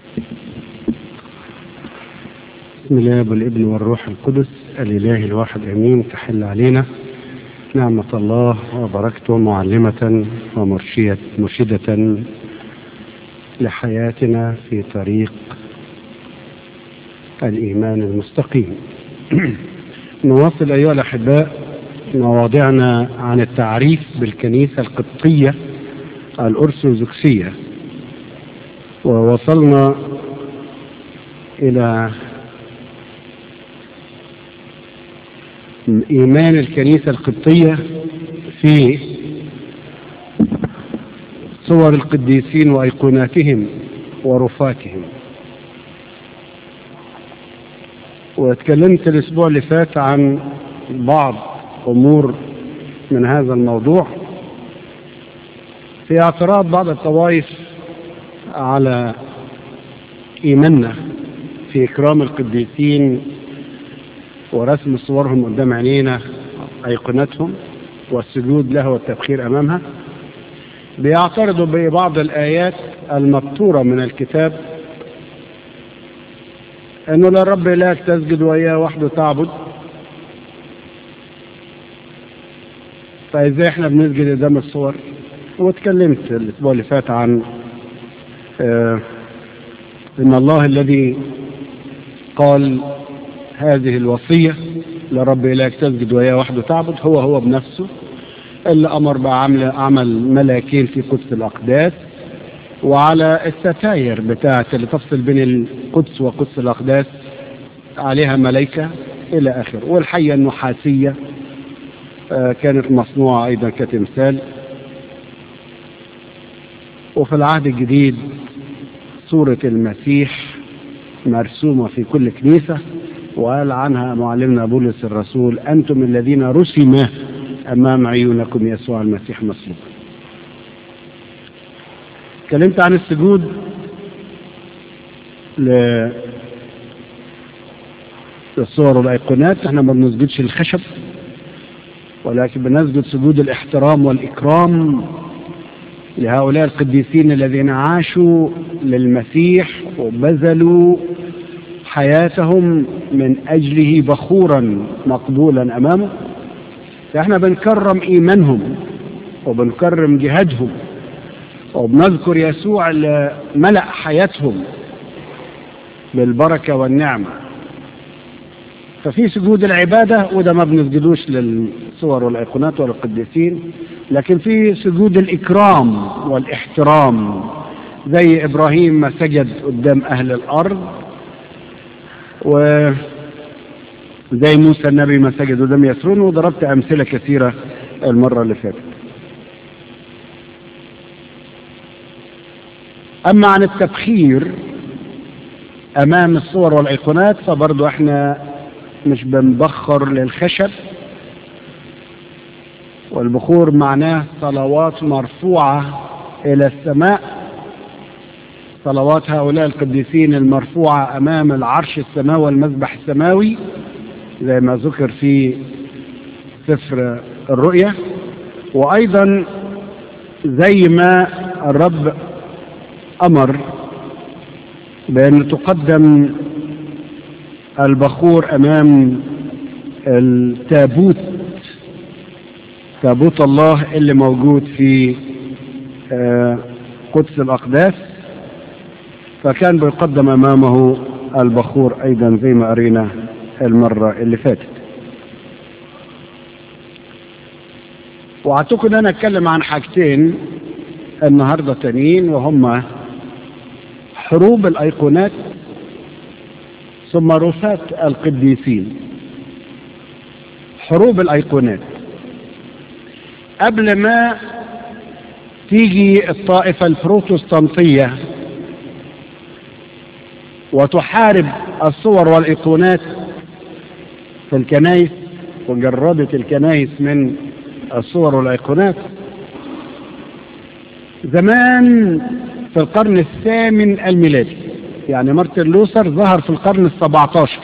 بسم الله والابن والروح القدس الإله الواحد أمين تحل علينا نعمة الله وبركته معلمة ومرشية مرشدة لحياتنا في طريق الإيمان المستقيم نواصل أيها الأحباء مواضعنا عن التعريف بالكنيسة القبطية الأرثوذكسية ووصلنا إلى إيمان الكنيسة القبطية في صور القديسين وأيقوناتهم ورفاتهم واتكلمت الأسبوع اللي فات عن بعض أمور من هذا الموضوع في اعتراض بعض الطوائف على إيماننا في إكرام القديسين ورسم صورهم قدام عينينا أيقونتهم والسجود لها والتبخير أمامها بيعترضوا ببعض الآيات المبتورة من الكتاب أنه لا رب إلهك تسجد وإياه وحده تعبد فإزاي إحنا بنسجد قدام الصور واتكلمت الأسبوع اللي فات عن آه إن الله الذي قال هذه الوصية لرب إلهك تسجد وياه وحده تعبد هو هو بنفسه اللي أمر بعمل عمل ملاكين في قدس الأقداس وعلى الستاير بتاعة اللي تفصل بين القدس وقدس الأقداس عليها ملائكة إلى آخر والحية النحاسية آه كانت مصنوعة أيضا كتمثال وفي العهد الجديد صورة المسيح مرسومة في كل كنيسة وقال عنها معلمنا بولس الرسول أنتم الذين رسم أمام عيونكم يسوع المسيح مصلوب اتكلمت عن السجود للصور والأيقونات احنا ما بنسجدش الخشب ولكن بنسجد سجود الاحترام والإكرام لهؤلاء القديسين الذين عاشوا للمسيح وبذلوا حياتهم من أجله بخورا مقبولا أمامه فإحنا بنكرم إيمانهم وبنكرم جهادهم وبنذكر يسوع اللي ملأ حياتهم بالبركة والنعمة ففي سجود العبادة وده ما بنسجدوش للصور والأيقونات والقديسين لكن في سجود الإكرام والاحترام زي إبراهيم ما سجد قدام أهل الأرض وزي موسى النبي ما سجد قدام يسرون وضربت أمثلة كثيرة المرة اللي فاتت أما عن التبخير أمام الصور والأيقونات فبرضو احنا مش بنبخر للخشب والبخور معناه صلوات مرفوعة إلى السماء صلوات هؤلاء القديسين المرفوعة أمام العرش السماوي والمذبح السماوي زي ما ذكر في سفر الرؤيا وأيضا زي ما الرب أمر بأن تقدم البخور أمام التابوت تابوت الله اللي موجود في قدس الأقداس فكان بيقدم أمامه البخور أيضا زي ما أرينا المرة اللي فاتت وأعتقد أنا أتكلم عن حاجتين النهاردة تانيين وهما حروب الأيقونات ثم رفات القديسين حروب الأيقونات قبل ما تيجي الطائفة البروتستانتية وتحارب الصور والإيقونات في الكنائس وجردت الكنائس من الصور والأيقونات زمان في القرن الثامن الميلادي يعني مارتن لوثر ظهر في القرن السبعتاشر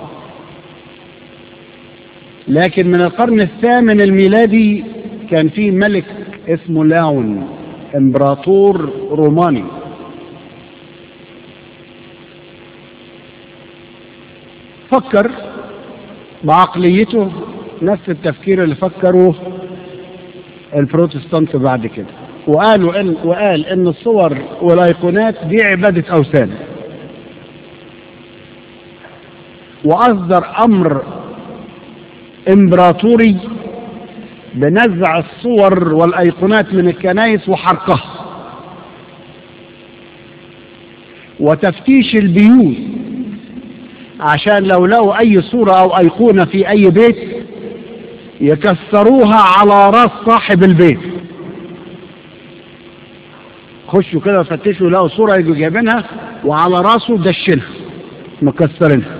لكن من القرن الثامن الميلادي كان في ملك اسمه لاون امبراطور روماني فكر بعقليته نفس التفكير اللي فكروه البروتستانت بعد كده وقالوا إن وقال ان الصور والايقونات دي عباده اوثان واصدر امر امبراطوري بنزع الصور والايقونات من الكنائس وحرقها وتفتيش البيوت عشان لو لقوا اي صورة او ايقونة في اي بيت يكسروها على راس صاحب البيت خشوا كده وفتشوا لقوا صورة يجوا جايبينها وعلى راسه دشنها مكسرينها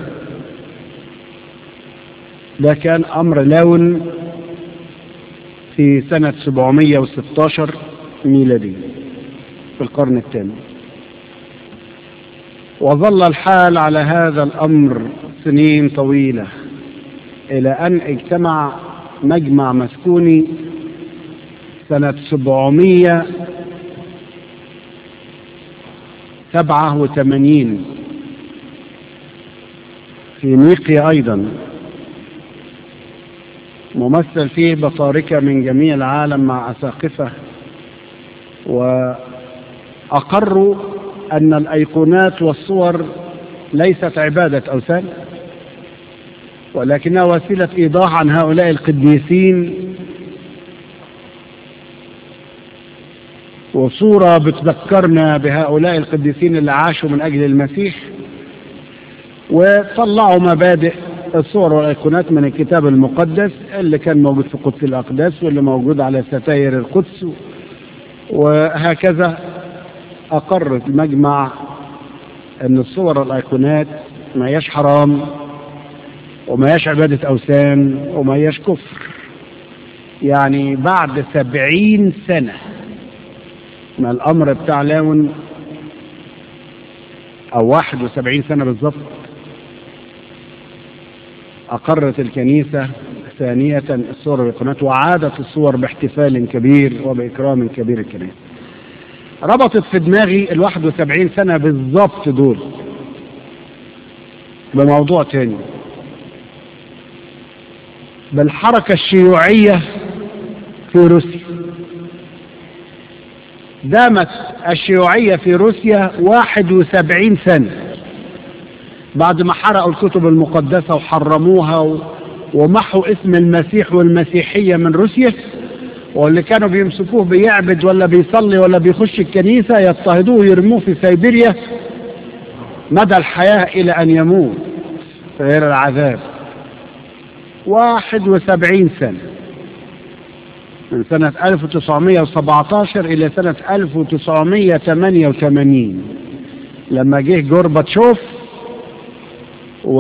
ده كان امر لاون في سنة 716 ميلادي في القرن الثاني وظل الحال على هذا الأمر سنين طويلة إلى أن اجتمع مجمع مسكوني سنة 787 في نيقيا أيضا ممثل فيه بطاركة من جميع العالم مع أساقفة وأقروا أن الأيقونات والصور ليست عبادة أوثان ولكنها وسيلة إيضاح عن هؤلاء القديسين وصورة بتذكرنا بهؤلاء القديسين اللي عاشوا من أجل المسيح وطلعوا مبادئ الصور والأيقونات من الكتاب المقدس اللي كان موجود في قدس الأقداس واللي موجود على ستاير القدس وهكذا أقر المجمع أن الصور والأيقونات ما هياش حرام وما هياش عبادة أوثان وما هياش كفر يعني بعد سبعين سنة من الأمر بتاع لاون أو واحد وسبعين سنة بالظبط أقرت الكنيسة ثانية الصور والأيقونات وعادت الصور باحتفال كبير وبإكرام كبير الكنيسة ربطت في دماغي الواحد وسبعين سنة بالظبط دول بموضوع تاني بالحركة الشيوعية في روسيا دامت الشيوعية في روسيا واحد وسبعين سنة بعد ما حرقوا الكتب المقدسة وحرموها ومحوا اسم المسيح والمسيحية من روسيا واللي كانوا بيمسكوه بيعبد ولا بيصلي ولا بيخش الكنيسة يضطهدوه ويرموه في سيبيريا مدى الحياة إلى أن يموت في غير العذاب واحد وسبعين سنة من سنة 1917 إلى سنة 1988 لما جه جورباتشوف و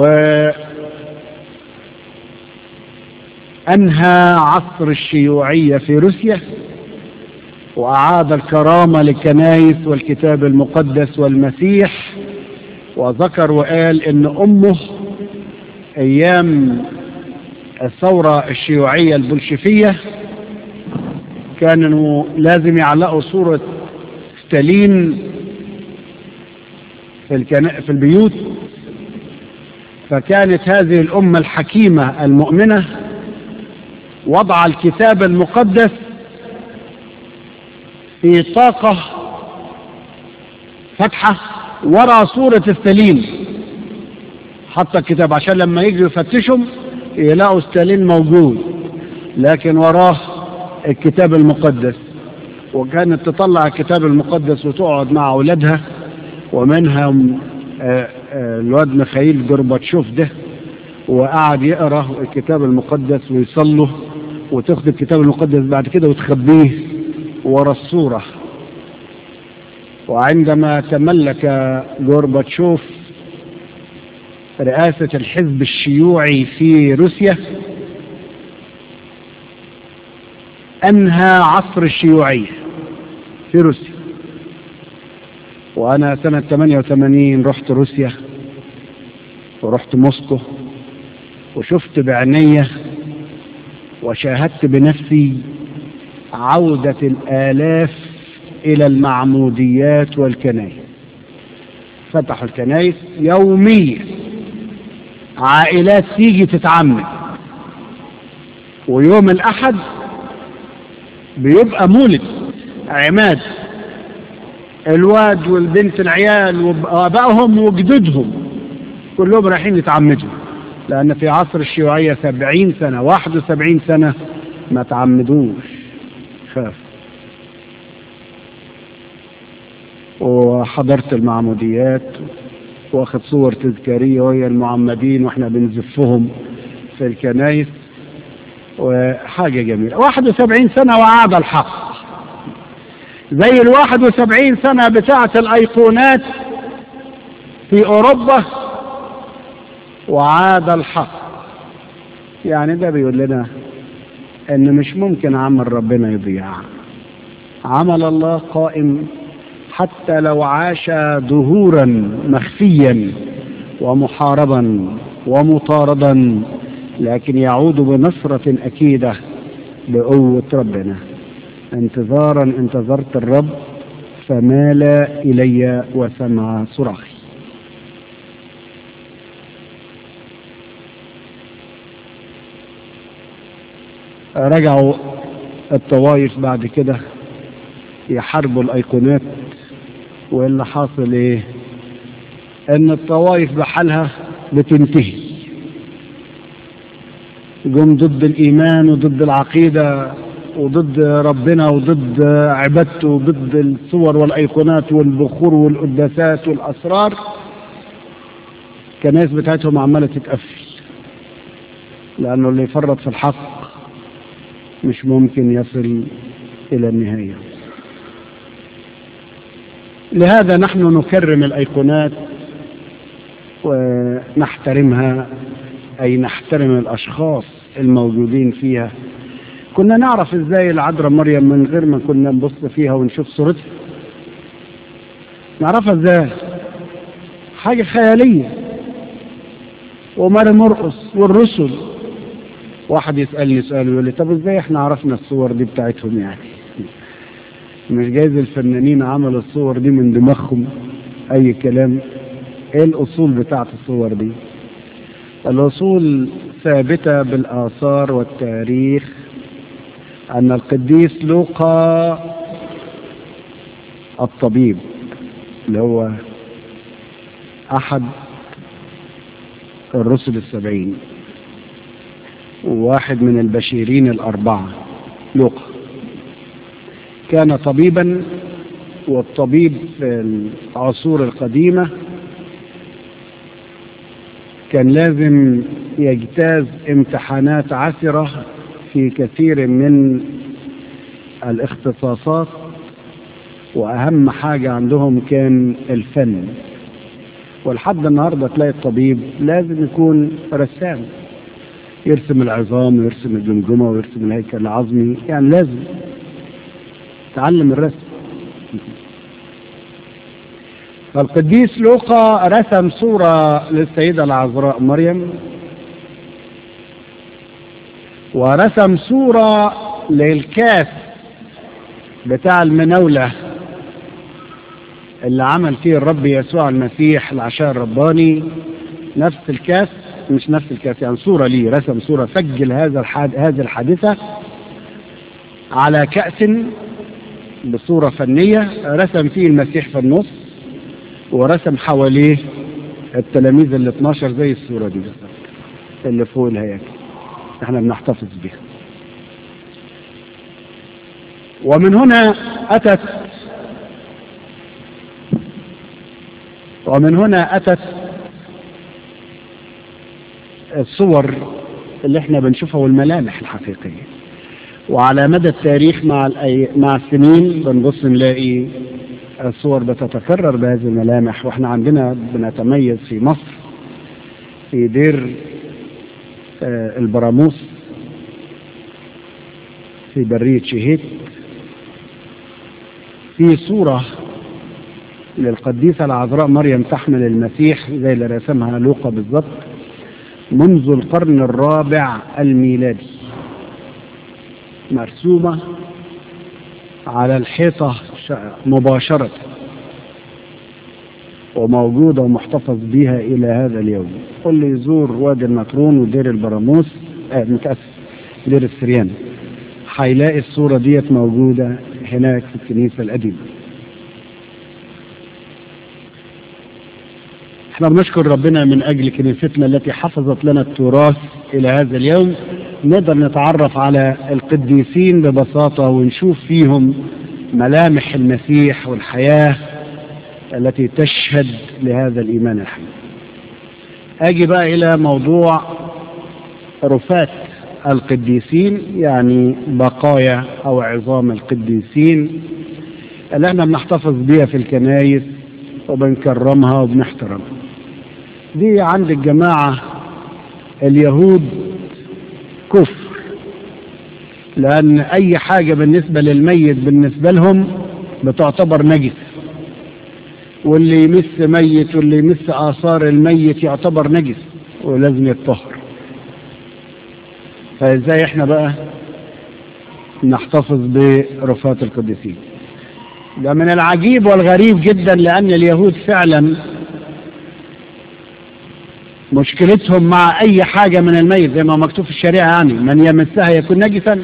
أنهى عصر الشيوعية في روسيا وأعاد الكرامة للكنائس والكتاب المقدس والمسيح وذكر وقال إن أمه أيام الثورة الشيوعية البولشفية كانوا لازم يعلقوا صورة ستالين في, الكنا... في البيوت فكانت هذه الأمة الحكيمة المؤمنة وضع الكتاب المقدس في طاقة فتحة ورا صورة ستالين حتى الكتاب عشان لما يجوا يفتشهم يلاقوا ستالين موجود لكن وراه الكتاب المقدس وكانت تطلع الكتاب المقدس وتقعد مع أولادها ومنهم الواد ميخائيل جورباتشوف ده وقعد يقرا الكتاب المقدس ويصله وتاخد الكتاب المقدس بعد كده وتخبيه ورا الصورة وعندما تملك جورباتشوف رئاسة الحزب الشيوعي في روسيا أنهى عصر الشيوعية في روسيا وأنا سنة 88 رحت روسيا ورحت موسكو وشفت بعيني وشاهدت بنفسي عودة الآلاف إلى المعموديات والكنائس فتحوا الكنائس يوميا عائلات تيجي تتعمد ويوم الأحد بيبقى مولد عماد الواد والبنت العيال وابائهم وجدودهم كلهم رايحين يتعمدوا لأن في عصر الشيوعية سبعين سنة واحد وسبعين سنة ما تعمدوش خاف وحضرت المعموديات واخد صور تذكارية وهي المعمدين واحنا بنزفهم في الكنايس وحاجة جميلة 71 سنة وعاد الحق زي ال 71 سنة بتاعة الأيقونات في أوروبا وعاد الحق يعني ده بيقول لنا ان مش ممكن عمل ربنا يضيع عمل الله قائم حتى لو عاش دهورا مخفيا ومحاربا ومطاردا لكن يعود بنصرة أكيدة بقوة ربنا انتظارا انتظرت الرب فمال إلي وسمع صراخي رجعوا الطوائف بعد كده يحاربوا الايقونات واللي حاصل ايه ان الطوائف بحالها بتنتهي جم ضد الايمان وضد العقيده وضد ربنا وضد عبادته وضد الصور والايقونات والبخور والقداسات والاسرار الكنائس بتاعتهم عماله تتقفل لانه اللي يفرط في الحق مش ممكن يصل إلى النهاية لهذا نحن نكرم الأيقونات ونحترمها أي نحترم الأشخاص الموجودين فيها كنا نعرف ازاي العذراء مريم من غير ما كنا نبص فيها ونشوف صورتها نعرفها ازاي حاجة خيالية وماري مرقص والرسل واحد يسألني سؤال يقول لي طب ازاي احنا عرفنا الصور دي بتاعتهم يعني مش جايز الفنانين عملوا الصور دي من دماغهم اي كلام ايه الاصول بتاعت الصور دي الاصول ثابتة بالاثار والتاريخ ان القديس لوقا الطبيب اللي هو احد الرسل السبعين واحد من البشيرين الأربعة لوقا كان طبيبا والطبيب في العصور القديمة كان لازم يجتاز امتحانات عسرة في كثير من الاختصاصات وأهم حاجة عندهم كان الفن ولحد النهاردة تلاقي الطبيب لازم يكون رسام يرسم العظام ويرسم الجمجمة ويرسم الهيكل العظمي يعني لازم تعلم الرسم فالقديس لوقا رسم صورة للسيدة العذراء مريم ورسم صورة للكاس بتاع المناولة اللي عمل فيه الرب يسوع المسيح العشاء الرباني نفس الكاس مش نفس الكاس يعني صورة ليه رسم صورة سجل هذا الحاد هذه الحادثة على كأس بصورة فنية رسم فيه المسيح في النص ورسم حواليه التلاميذ ال 12 زي الصورة دي بالظبط اللي فوق الهياكل احنا بنحتفظ بها ومن هنا أتت ومن هنا أتت الصور اللي احنا بنشوفها والملامح الحقيقية وعلى مدى التاريخ مع الأي... مع السنين بنبص نلاقي الصور بتتكرر بهذه الملامح واحنا عندنا بنتميز في مصر في دير آه البراموس في برية شهيد في صورة للقديسة العذراء مريم تحمل المسيح زي اللي رسمها لوقا بالظبط منذ القرن الرابع الميلادي مرسومة على الحيطة مباشرة وموجودة ومحتفظ بها إلى هذا اليوم قل لي يزور وادي النطرون ودير البراموس آه متأسف دير السريان هيلاقي الصورة ديت موجودة هناك في الكنيسة القديمة احنا بنشكر ربنا من أجل كنيستنا التي حفظت لنا التراث إلى هذا اليوم نقدر نتعرف على القديسين ببساطة ونشوف فيهم ملامح المسيح والحياة التي تشهد لهذا الإيمان الحي أجي بقى إلى موضوع رفات القديسين يعني بقايا أو عظام القديسين اللي احنا بنحتفظ بيها في الكنايس وبنكرمها وبنحترمها دي عند الجماعة اليهود كفر لأن أي حاجة بالنسبة للميت بالنسبة لهم بتعتبر نجس واللي يمس ميت واللي يمس آثار الميت يعتبر نجس ولازم يتطهر فازاي احنا بقى نحتفظ برفات القديسين ده من العجيب والغريب جدا لأن اليهود فعلا مشكلتهم مع أي حاجة من الميت زي ما مكتوب في الشريعة يعني من يمسها يكون نجسا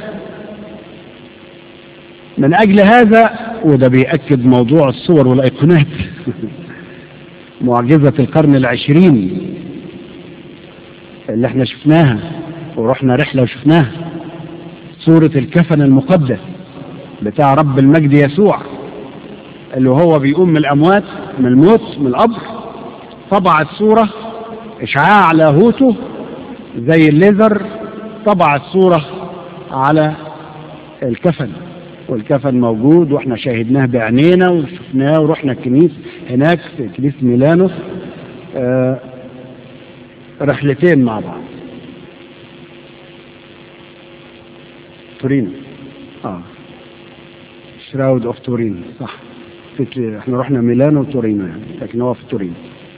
من أجل هذا وده بيأكد موضوع الصور والأيقونات معجزة القرن العشرين اللي احنا شفناها ورحنا رحلة وشفناها صورة الكفن المقدس بتاع رب المجد يسوع اللي هو بيقوم من الأموات من الموت من القبر طبع الصورة إشعاع لاهوته زي الليزر طبع الصورة على الكفن والكفن موجود واحنا شاهدناه بعينينا وشفناه ورحنا الكنيس هناك في كنيسة ميلانو آه رحلتين مع بعض تورينو اه شراود اوف تورينو صح في احنا رحنا ميلانو وتورينو يعني لكن هو في تورينو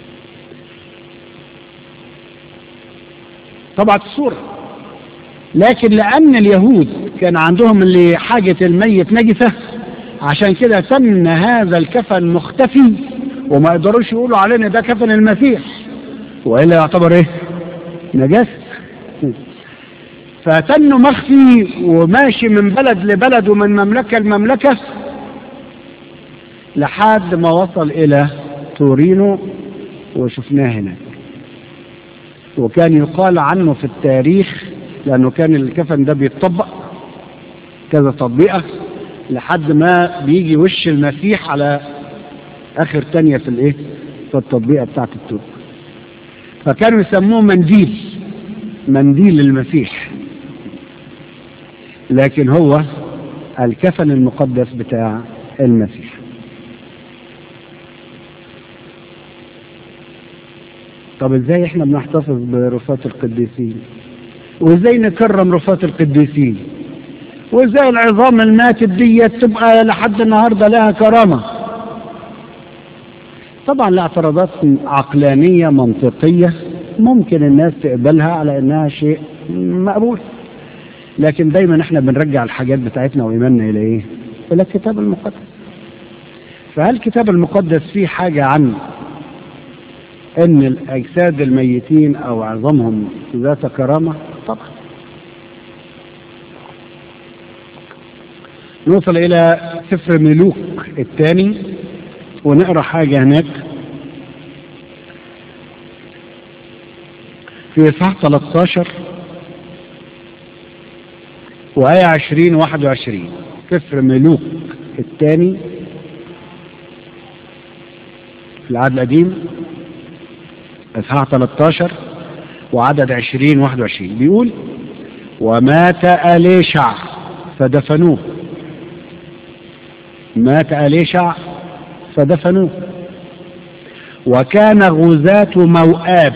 طبعت الصورة لكن لأن اليهود كان عندهم اللي حاجة الميت نجسة عشان كده تم هذا الكفن مختفي وما يقدروش يقولوا علينا ده كفن المسيح وإلا يعتبر ايه نجس فتنه مخفي وماشي من بلد لبلد ومن مملكة لمملكة لحد ما وصل إلى تورينو وشفناه هناك وكان يقال عنه في التاريخ لأنه كان الكفن ده بيتطبق كذا تطبيقة لحد ما بيجي وش المسيح على آخر تانية في الإيه في التطبيقة بتاعت التوب فكانوا يسموه منديل منديل المسيح لكن هو الكفن المقدس بتاع المسيح طب ازاي احنا بنحتفظ برفات القديسين وازاي نكرم رفات القديسين وازاي العظام الماتت دي تبقى لحد النهارده لها كرامه طبعا الاعتراضات عقلانيه منطقيه ممكن الناس تقبلها على انها شيء مقبول لكن دايما احنا بنرجع الحاجات بتاعتنا وايماننا الى ايه الى الكتاب المقدس فهل الكتاب المقدس فيه حاجه عن ان الاجساد الميتين او عظامهم ذات كرامه طبعا نوصل الى سفر ملوك الثاني ونقرا حاجه هناك في اصحاح 13 وآية 20 21 سفر ملوك الثاني في العهد القديم اصحاح 13 وعدد 20 21 بيقول ومات أليشع فدفنوه مات أليشع فدفنوه وكان غزاة موآب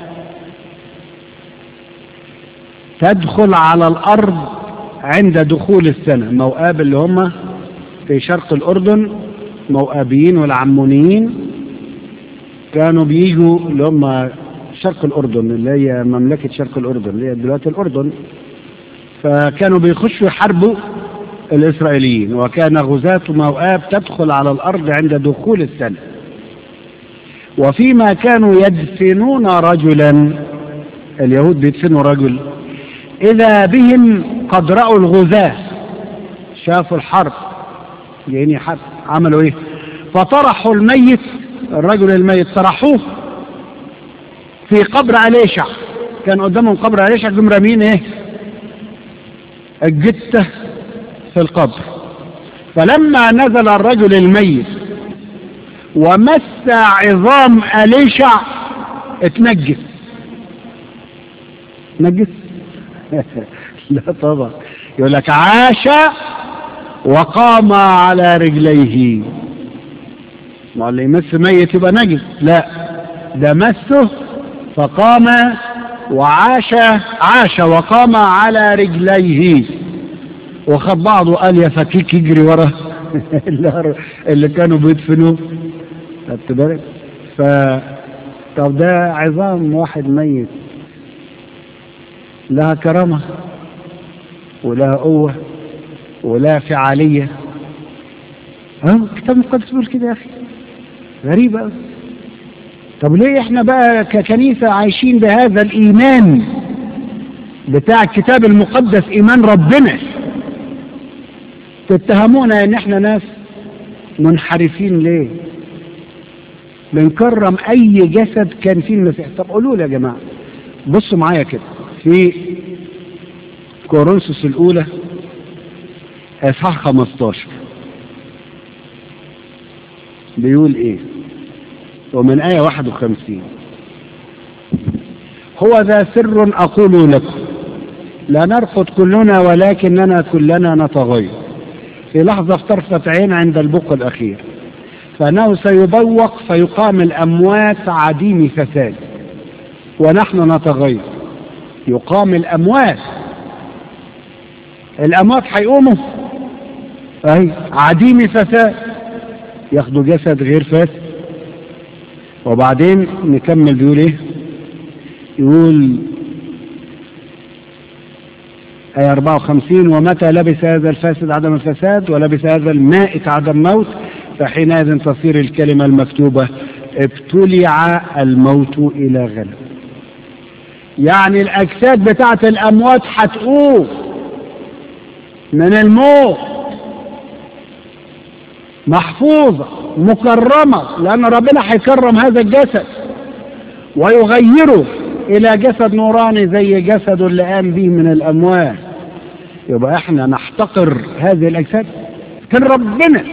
تدخل على الأرض عند دخول السنة موآب اللي هم في شرق الأردن موآبيين والعمونيين كانوا بيجوا اللي هم شرق الأردن اللي هي مملكة شرق الأردن اللي هي دلوقتي الأردن فكانوا بيخشوا يحاربوا الإسرائيليين وكان غزاة موآب تدخل على الأرض عند دخول السنة وفيما كانوا يدفنون رجلا اليهود بيدفنوا رجل إذا بهم قد رأوا الغزاة شافوا الحرب يعني حرب عملوا ايه فطرحوا الميت الرجل الميت طرحوه في قبر أليشع كان قدامهم قبر أليشع جم رامين ايه الجتة في القبر فلما نزل الرجل الميت ومس عظام أليشع اتنجس نجس لا طبعا يقول لك عاش وقام على رجليه ما اللي يمس ميت يبقى نجس لا ده مسه فقام وعاش عاش وقام على رجليه وخد بعضه قال يا فكيك يجري ورا اللي كانوا بيدفنوه خدت بالك ف طب ده عظام واحد ميت لها كرامة ولها قوة ولها فعالية اه الكتاب المقدس بيقول كده يا أخي غريبة أوي طب ليه احنا بقى ككنيسة عايشين بهذا الإيمان بتاع الكتاب المقدس إيمان ربنا تتهمونا ان احنا ناس منحرفين ليه بنكرم اي جسد كان فيه المسيح طب قولوا لي يا جماعة بصوا معايا كده في كورنثوس الاولى اصحاح 15 بيقول ايه ومن آية 51 هو ذا سر أقول لكم لا نرقد كلنا ولكننا كلنا نتغير في لحظة في طرفة عين عند البق الأخير فأنه سيبوق فيقام الأموات عديم فساد ونحن نتغير يقام الأموات الأموات هيقوموا أي عديم فساد ياخدوا جسد غير فاسد وبعدين نكمل بيقول ايه يقول آية 54 ومتى لبس هذا الفاسد عدم الفساد ولبس هذا المائت عدم موت فحينئذ تصير الكلمة المكتوبة ابتلع الموت إلى غلب يعني الأجساد بتاعت الأموات هتقوم من الموت محفوظة مكرمة لأن ربنا هيكرم هذا الجسد ويغيره إلى جسد نوراني زي جسد اللي قام به من الأموات يبقى احنا نحتقر هذه الأجساد كان ربنا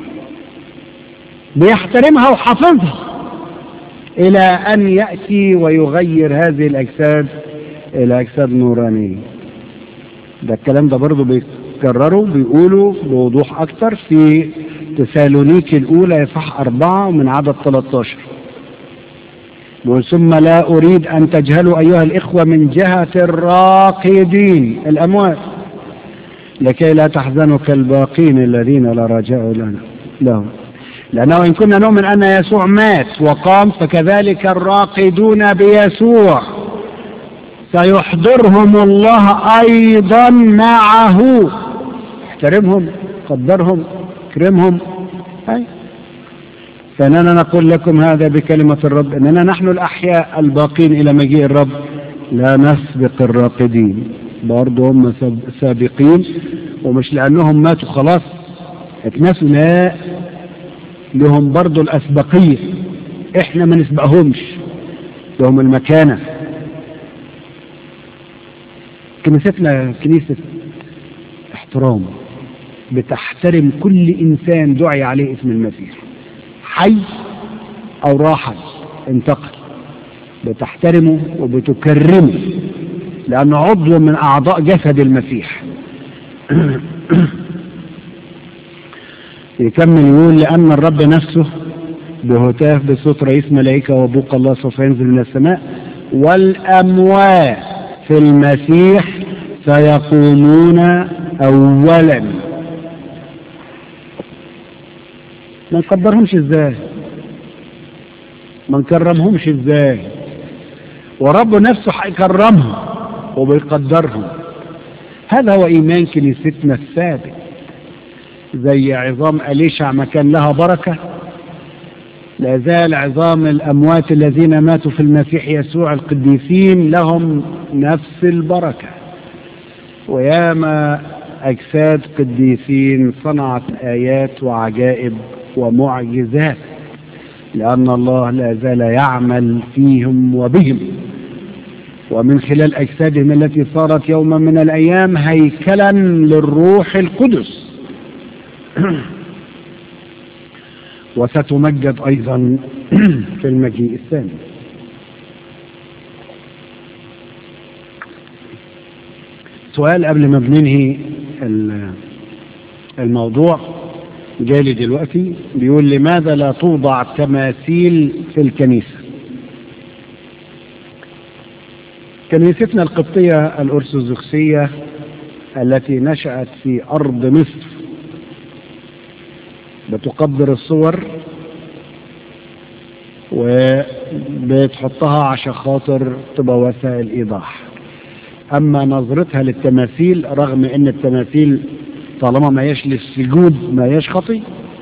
بيحترمها وحافظها إلى أن يأتي ويغير هذه الأجساد إلى أجساد نورانية ده الكلام ده برضه بيكرروا بيقولوا بوضوح أكتر في تسالونيك الأولى يصح أربعة من عدد 13 بيقول ثم لا أريد أن تجهلوا أيها الإخوة من جهة الراقدين الأموات لكي لا تحزنوا كالباقين الذين لا رجاء لنا لهم لأنه إن كنا نؤمن أن يسوع مات وقام فكذلك الراقدون بيسوع سيحضرهم الله أيضا معه احترمهم قدرهم اكرمهم أي فإننا نقول لكم هذا بكلمة الرب إننا نحن الأحياء الباقين إلى مجيء الرب لا نسبق الراقدين برضه هم سابقين ومش لأنهم ماتوا خلاص اتنسوا لا لهم برضه الأسبقية احنا ما نسبقهمش لهم المكانة كنيستنا كنيسة احترام بتحترم كل إنسان دعي عليه اسم المسيح حي أو راحل انتقل بتحترمه وبتكرمه لأنه عضو من أعضاء جسد المسيح يكمل يقول لأن الرب نفسه بهتاف بصوت رئيس ملائكة وبوق الله سوف ينزل من السماء والأموات في المسيح سيقومون أولا ما نقدرهمش ازاي ما نكرمهمش ازاي ورب نفسه هيكرمهم وبيقدرهم هذا هو ايمان كنيستنا الثابت زي عظام أليشع ما كان لها بركة لا زال عظام الأموات الذين ماتوا في المسيح يسوع القديسين لهم نفس البركة وياما أجساد قديسين صنعت آيات وعجائب ومعجزات لأن الله لا زال يعمل فيهم وبهم ومن خلال أجسادهم التي صارت يوما من الأيام هيكلا للروح القدس وستمجد أيضا في المجيء الثاني سؤال قبل ما بننهي الموضوع جالي دلوقتي بيقول لماذا لا توضع تماثيل في الكنيسة كنيستنا القبطية الأرثوذكسية التي نشأت في أرض مصر بتقدر الصور وبتحطها عشان خاطر تبقى وسائل إيضاح أما نظرتها للتماثيل رغم أن التماثيل طالما ما يش للسجود ما يش خطي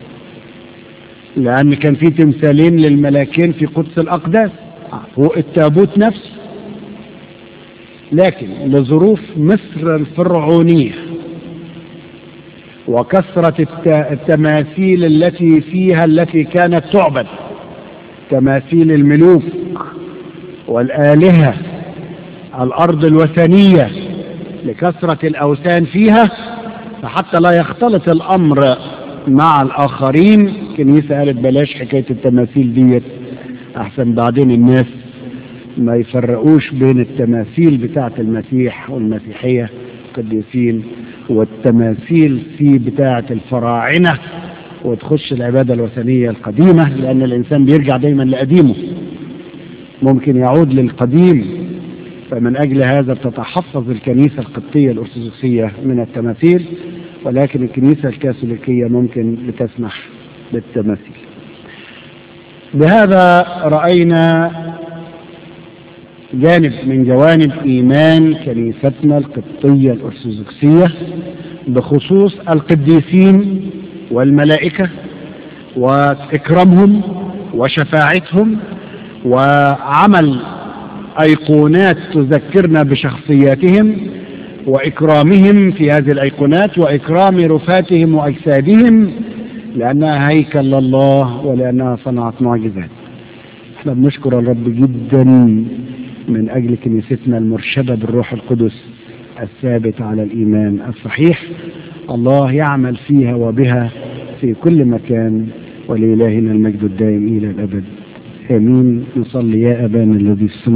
لأن كان في تمثالين للملاكين في قدس الأقداس فوق التابوت نفسه لكن لظروف مصر الفرعونية وكثرة التماثيل التي فيها التي كانت تعبد تماثيل الملوك والآلهة الأرض الوثنية لكثرة الأوثان فيها فحتى لا يختلط الأمر مع الآخرين كنيسة قالت بلاش حكاية التماثيل ديت أحسن بعدين الناس ما يفرقوش بين التماثيل بتاعة المسيح والمسيحية القديسين والتماثيل في بتاعة الفراعنة وتخش العبادة الوثنية القديمة لأن الإنسان بيرجع دايما لقديمه ممكن يعود للقديم فمن أجل هذا تتحفظ الكنيسة القبطية الأرثوذكسية من التماثيل ولكن الكنيسة الكاثوليكية ممكن بتسمح بالتماثيل بهذا رأينا جانب من جوانب إيمان كنيستنا القبطية الأرثوذكسية بخصوص القديسين والملائكة وإكرامهم وشفاعتهم وعمل أيقونات تذكرنا بشخصياتهم وإكرامهم في هذه الأيقونات وإكرام رفاتهم وأجسادهم لأنها هيكل لله ولأنها صنعت معجزات احنا بنشكر الرب جدا من أجل كنيستنا المرشدة بالروح القدس الثابت على الإيمان الصحيح الله يعمل فيها وبها في كل مكان ولإلهنا المجد الدائم إلى الأبد آمين نصلي يا أبانا الذي في السماء